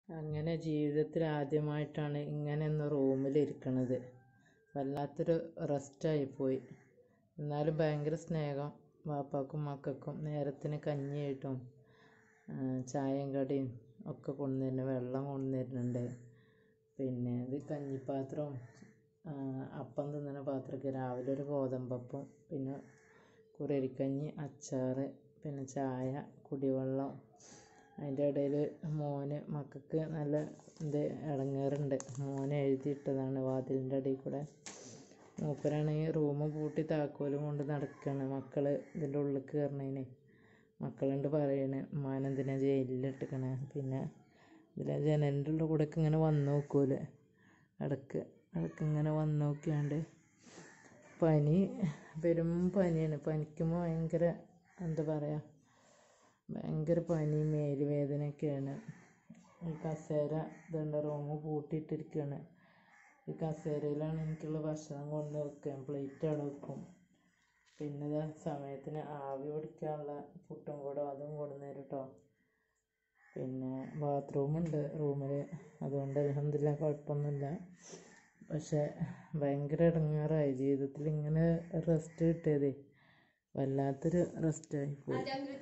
അങ്ങനെ ജീവിതത്തിൽ ആദ്യമായിട്ടാണ് ഇങ്ങനെ ഒന്ന് റൂമിലിരിക്കണത് വല്ലാത്തൊരു റെസ്റ്റായിപ്പോയി എന്നാലും ഭയങ്കര സ്നേഹം വാപ്പാക്കും മക്കൾക്കും നേരത്തിന് കഞ്ഞിയായിട്ടും ചായയും കടിയും ഒക്കെ കൊണ്ടുതരുന്നു വെള്ളം കൊണ്ടുതരുന്നുണ്ട് പിന്നെ ഇത് കഞ്ഞിപ്പാത്രവും അപ്പം തിന്നണ പാത്രമൊക്കെ രാവിലെ ഒരു ഗോതമ്പപ്പം പിന്നെ കുറിയരിക്കഞ്ഞി അച്ചാർ പിന്നെ ചായ കുടിവെള്ളം അതിൻ്റെ ഇടയിൽ മോന് മക്കൾക്ക് നല്ല ഇത് ഇടങ്ങേറുണ്ട് മോൻ എഴുതിയിട്ടതാണ് വാതിലിൻ്റെ അടിയിൽ കൂടെ മൂപ്പരാണെങ്കിൽ റൂം പൂട്ടി താക്കോലും കൊണ്ട് നടക്കുകയാണ് മക്കൾ ഇതിൻ്റെ ഉള്ളിൽ കയറണതിന് മക്കളുണ്ട് പറയണ് ഉമ്മാനെന്തിനാ ജയിലിലിട്ടിക്കണേ പിന്നെ ഇതിലെ ജനലിൻ്റെ ഉള്ളിൽ കൂടെയൊക്കെ ഇങ്ങനെ വന്ന് നോക്കൂലേ ഇടയ്ക്ക് ഇടയ്ക്ക് ഇങ്ങനെ വന്ന് നോക്കിയാണ്ട് പനി പെരും പനിയാണ് പനിക്കുമ്പോൾ ഭയങ്കര എന്താ പറയുക ഭയങ്കര പനി മേലുവേദനയൊക്കെയാണ് ഈ കസേര ഇതുണ്ട് റൂം പൂട്ടിയിട്ടിരിക്കുകയാണ് ഈ കസേരയിലാണ് എനിക്കുള്ള ഭക്ഷണം കൊണ്ട് വെക്കുക പ്ലേറ്റ് അവിടെ വെക്കും പിന്നെ ഇതാ സമയത്തിന് ആവി പിടിക്കാനുള്ള പുട്ടും കൂടെ അതും കൊണ്ടുവന്ന് തരും കേട്ടോ പിന്നെ ബാത്റൂമുണ്ട് റൂമിൽ അതുകൊണ്ട് അലഹമില്ല കുഴപ്പമൊന്നുമില്ല പക്ഷേ ഭയങ്കര ഇടങ്ങാറായി ജീവിതത്തിൽ ഇങ്ങനെ റെസ്റ്റ് കിട്ടിയതേ വല്ലാത്തൊരു റെസ്റ്റായി പോയി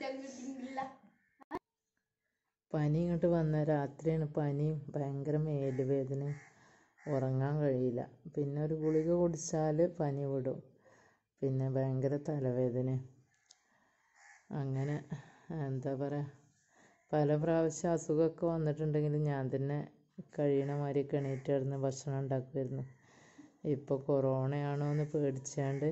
പനി ഇങ്ങോട്ട് വന്ന രാത്രിയാണ് പനിയും ഭയങ്കര മേലുവേദനയും ഉറങ്ങാൻ കഴിയില്ല പിന്നെ ഒരു ഗുളിക കുടിച്ചാൽ പനി വിടും പിന്നെ ഭയങ്കര തലവേദനയും അങ്ങനെ എന്താ പറയുക പല പ്രാവശ്യം അസുഖമൊക്കെ വന്നിട്ടുണ്ടെങ്കിലും ഞാൻ തന്നെ കഴിയണ മാതിരിയൊക്കെ എണീറ്റ് കിടന്ന് ഭക്ഷണം ഉണ്ടാക്കുമായിരുന്നു ഇപ്പോൾ കൊറോണയാണോ എന്ന് പേടിച്ചാണ്ട്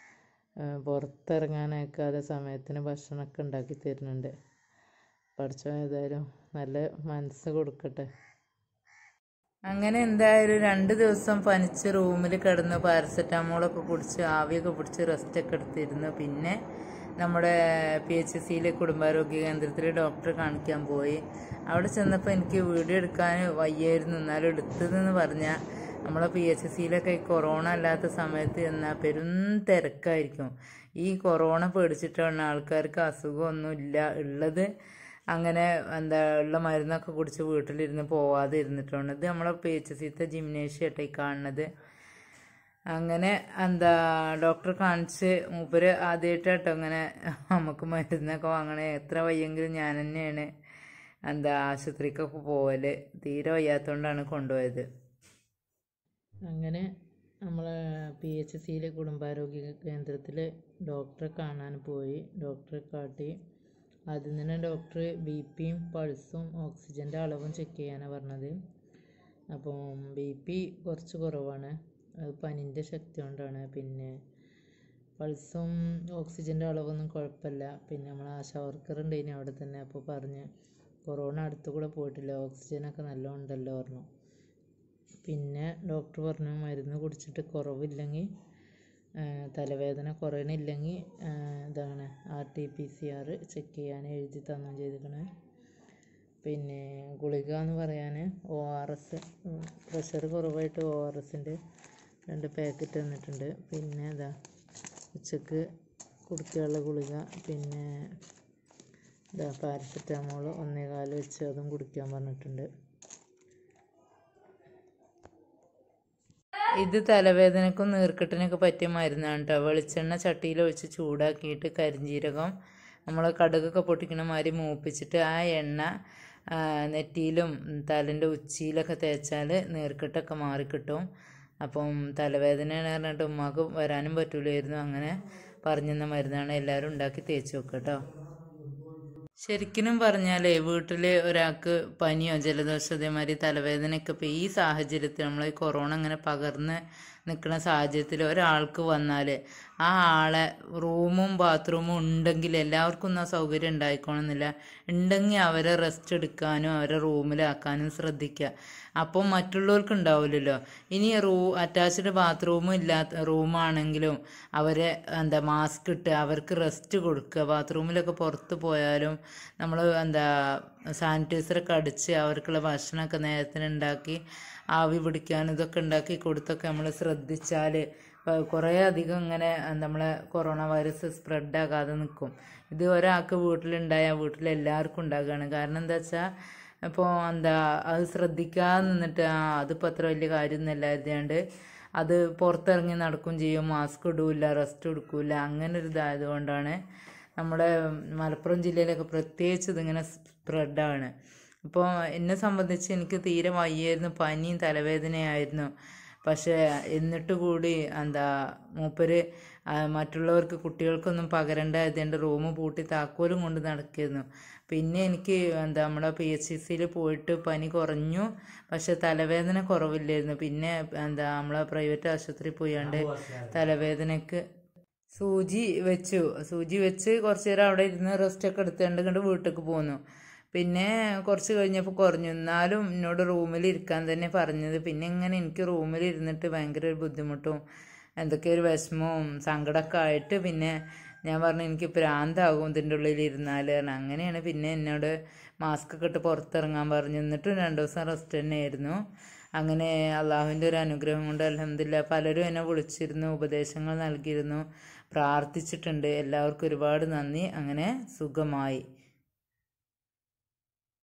പുറത്തിറങ്ങാനയക്കാതെ സമയത്തിന് ഭക്ഷണമൊക്കെ ഉണ്ടാക്കി തരുന്നുണ്ട് പഠിച്ചോ ഏതായാലും നല്ല മനസ്സ് കൊടുക്കട്ടെ അങ്ങനെ എന്തായാലും രണ്ട് ദിവസം പനിച്ച് റൂമിൽ കിടന്ന് പാരസെറ്റാമോളൊക്കെ കുടിച്ച് ആവിയൊക്കെ പിടിച്ച് റെസ്റ്റൊക്കെ എടുത്തിരുന്നു പിന്നെ നമ്മുടെ പി എച്ച് സിയിലെ കുടുംബാരോഗ്യ കേന്ദ്രത്തിൽ ഡോക്ടറെ കാണിക്കാൻ പോയി അവിടെ ചെന്നപ്പോൾ എനിക്ക് വീഡിയോ എടുക്കാൻ വയ്യായിരുന്നു എന്നാലും എടുത്തതെന്ന് പറഞ്ഞാൽ നമ്മളെ പി എച്ച് സിയിലൊക്കെ കൊറോണ അല്ലാത്ത സമയത്ത് എന്നാൽ പെരും തിരക്കായിരിക്കും ഈ കൊറോണ പേടിച്ചിട്ടാണ് ആൾക്കാർക്ക് അസുഖമൊന്നും ഇല്ല ഉള്ളത് അങ്ങനെ എന്താ ഉള്ള മരുന്നൊക്കെ കുടിച്ച് വീട്ടിലിരുന്ന് പോവാതെ ഇരുന്നിട്ടുണ്ട് ഇത് നമ്മളെ പി എച്ച് സിത്തെ ജിംനേഷ്യാട്ടോ ഈ കാണുന്നത് അങ്ങനെ എന്താ ഡോക്ടറെ കാണിച്ച് മൂപ്പര് ആദ്യമായിട്ടാട്ടോ അങ്ങനെ നമുക്ക് മരുന്നൊക്കെ വാങ്ങണേ എത്ര വയ്യെങ്കിലും ഞാൻ തന്നെയാണ് എന്താ ആശുപത്രിക്കൊക്കെ പോവല് തീരെ വയ്യാത്തതുകൊണ്ടാണ് കൊണ്ടുപോയത് അങ്ങനെ നമ്മളെ പി എച്ച് സിയിലെ കുടുംബാരോഗ്യ കേന്ദ്രത്തിൽ ഡോക്ടറെ കാണാൻ പോയി ഡോക്ടറെ കാട്ടി ആദ്യം തന്നെ ഡോക്ടർ ബി പിയും പൾസും ഓക്സിജൻ്റെ അളവും ചെക്ക് ചെയ്യാനാണ് പറഞ്ഞത് അപ്പം ബി പി കുറച്ച് കുറവാണ് അത് പനിൻ്റെ ശക്തി കൊണ്ടാണ് പിന്നെ പൾസും ഓക്സിജൻ്റെ അളവൊന്നും കുഴപ്പമില്ല പിന്നെ നമ്മൾ ആശാ വർക്കർ ഉണ്ടായിന് അവിടെ തന്നെ അപ്പോൾ പറഞ്ഞ് കൊറോണ അടുത്ത് കൂടെ പോയിട്ടില്ല ഓക്സിജനൊക്കെ നല്ല ഉണ്ടല്ലോ പറഞ്ഞു പിന്നെ ഡോക്ടർ പറഞ്ഞു മരുന്ന് കുടിച്ചിട്ട് കുറവില്ലെങ്കിൽ തലവേദന കുറയണില്ലെങ്കിൽ ഇതാണ് R T P C R check ചെയ്യാൻ എഴുതി തന്നു ചെയ്തിരിക്കണേ പിന്നെ ഗുളിക എന്ന് പറയാൻ ഒ ആർ എസ് പ്രഷർ കുറവായിട്ട് ഒ ആർ എസിൻ്റെ രണ്ട് പാക്കറ്റ് തന്നിട്ടുണ്ട് പിന്നെ ഇതാ ഉച്ചക്ക് കുടിക്കാനുള്ള ഗുളിക പിന്നെ ഇതാ പാരസെറ്റാമോൾ ഒന്നേകാല് വെച്ച് അതും കുടിക്കാൻ പറഞ്ഞിട്ടുണ്ട് ഇത് തലവേദനക്കും നീർക്കെട്ടിനൊക്കെ പറ്റിയ മരുന്നാണ് കേട്ടോ വെളിച്ചെണ്ണ ചട്ടിയിൽ ഒഴിച്ച് ചൂടാക്കിയിട്ട് കരിഞ്ജീരകം നമ്മൾ കടുകൊക്കെ പൊട്ടിക്കണ മാതിരി മൂപ്പിച്ചിട്ട് ആ എണ്ണ നെറ്റിയിലും തലൻ്റെ ഉച്ചിയിലൊക്കെ തേച്ചാൽ നീർക്കെട്ടൊക്കെ മാറിക്കിട്ടും അപ്പം തലവേദനയാണ് പറഞ്ഞിട്ട് ഉമ്മാക്ക് വരാനും പറ്റൂലായിരുന്നു അങ്ങനെ പറഞ്ഞെന്ന മരുന്നാണ് എല്ലാവരും ഉണ്ടാക്കി തേച്ച് വെക്കുക കേട്ടോ ശരിക്കും പറഞ്ഞാലേ വീട്ടിൽ ഒരാൾക്ക് പനിയോ ജലദോഷം അതേമാതിരി തലവേദനയൊക്കെ ഇപ്പോൾ ഈ സാഹചര്യത്തിൽ നമ്മൾ ഈ കൊറോണ അങ്ങനെ പകർന്ന് നിൽക്കുന്ന സാഹചര്യത്തിൽ ഒരാൾക്ക് വന്നാൽ ആ ആളെ റൂമും ബാത്റൂമും ഉണ്ടെങ്കിൽ എല്ലാവർക്കും ഒന്നും ആ സൗകര്യം ഉണ്ടായിക്കോണമെന്നില്ല ഉണ്ടെങ്കിൽ അവരെ റെസ്റ്റ് എടുക്കാനും അവരെ റൂമിലാക്കാനും ശ്രദ്ധിക്കുക അപ്പം മറ്റുള്ളവർക്ക് ഉണ്ടാവില്ലല്ലോ ഇനി റൂ അറ്റാച്ച്ഡ് ബാത്റൂമും ഇല്ലാത്ത റൂമാണെങ്കിലും അവരെ എന്താ മാസ്ക് ഇട്ട് അവർക്ക് റെസ്റ്റ് കൊടുക്കുക ബാത്റൂമിലൊക്കെ പുറത്ത് പോയാലും നമ്മൾ എന്താ സാനിറ്റൈസറൊക്കെ അടിച്ച് അവർക്കുള്ള ഭക്ഷണമൊക്കെ നേരത്തിന് ഉണ്ടാക്കി ആവി പിടിക്കാൻ ഇതൊക്കെ ഉണ്ടാക്കി കൊടുത്തൊക്കെ നമ്മൾ ശ്രദ്ധിച്ചാൽ കുറേ അധികം ഇങ്ങനെ നമ്മളെ കൊറോണ വൈറസ് സ്പ്രെഡ് ആകാതെ നിൽക്കും ഇത് ഒരാൾക്ക് വീട്ടിലുണ്ടായാൽ വീട്ടിലെല്ലാവർക്കും ഉണ്ടാകുകയാണ് കാരണം എന്താ വെച്ചാൽ അപ്പോൾ എന്താ അത് ശ്രദ്ധിക്കാതെ നിന്നിട്ട് ആ അതിപ്പോൾ അത്ര വലിയ കാര്യമൊന്നുമല്ല കരുതിയാണ്ട് അത് പുറത്തിറങ്ങി നടക്കും ചെയ്യും മാസ്ക് ഇടൂല റെസ്റ്റ് എടുക്കൂല അങ്ങനെ ഒരു ഇതായത് കൊണ്ടാണ് നമ്മുടെ മലപ്പുറം ജില്ലയിലൊക്കെ പ്രത്യേകിച്ച് ഇതിങ്ങനെ സ്പ്രെഡാണ് ഇപ്പോൾ എന്നെ സംബന്ധിച്ച് എനിക്ക് തീരെ വയ്യായിരുന്നു പനിയും തലവേദനയായിരുന്നു പക്ഷേ എന്നിട്ട് കൂടി എന്താ മൂപ്പര് ആ, മറ്റുള്ളവർക്ക് കുട്ടികൾക്കൊന്നും പകരണ്ടായതുകൊണ്ട് റൂം പൂട്ടി താക്കോലും കൊണ്ട് നടക്കുന്നു പിന്നെ എനിക്ക് എന്താ നമ്മുടെ പി എച്ച് സി സിയിൽ പോയിട്ട് പനി കുറഞ്ഞു പക്ഷെ തലവേദന കുറവില്ലായിരുന്നു പിന്നെ എന്താ നമ്മളെ പ്രൈവറ്റ് ആശുപത്രിയിൽ പോയാണ്ട് തലവേദനക്ക് സൂചി വെച്ചു സൂചി വെച്ച് കുറച്ച് നേരം അവിടെ ഇരുന്ന് റെസ്റ്റ് ഒക്കെ എടുത്തുകൊണ്ട് കണ്ട് വീട്ടിലേക്ക് പോന്നു പിന്നെ കുറച്ച് കഴിഞ്ഞപ്പോൾ കുറഞ്ഞു എന്നാലും എന്നോട് റൂമിൽ ഇരിക്കാൻ തന്നെ പറഞ്ഞത് പിന്നെ ഇങ്ങനെ എനിക്ക് റൂമിൽ ഇരുന്നിട്ട് ഭയങ്കര ഒരു ബുദ്ധിമുട്ടും എന്തൊക്കെ ഒരു വിഷമവും സങ്കടമൊക്കെ ആയിട്ട് പിന്നെ ഞാൻ പറഞ്ഞു എനിക്ക് പ്രാന്താകും ഇതിൻ്റെ ഉള്ളിൽ ഇരുന്നാൽ പറഞ്ഞു അങ്ങനെയാണ് പിന്നെ എന്നോട് മാസ്ക് ഒക്കെ ഇട്ട് പുറത്തിറങ്ങാൻ പറഞ്ഞു എന്നിട്ടും രണ്ട് ദിവസം റെസ്റ്റ് തന്നെയായിരുന്നു അങ്ങനെ അള്ളാഹുവിൻ്റെ ഒരു അനുഗ്രഹം കൊണ്ട് അലഹമില്ല പലരും എന്നെ വിളിച്ചിരുന്നു ഉപദേശങ്ങൾ നൽകിയിരുന്നു പ്രാർത്ഥിച്ചിട്ടുണ്ട് എല്ലാവർക്കും ഒരുപാട് നന്ദി അങ്ങനെ സുഖമായി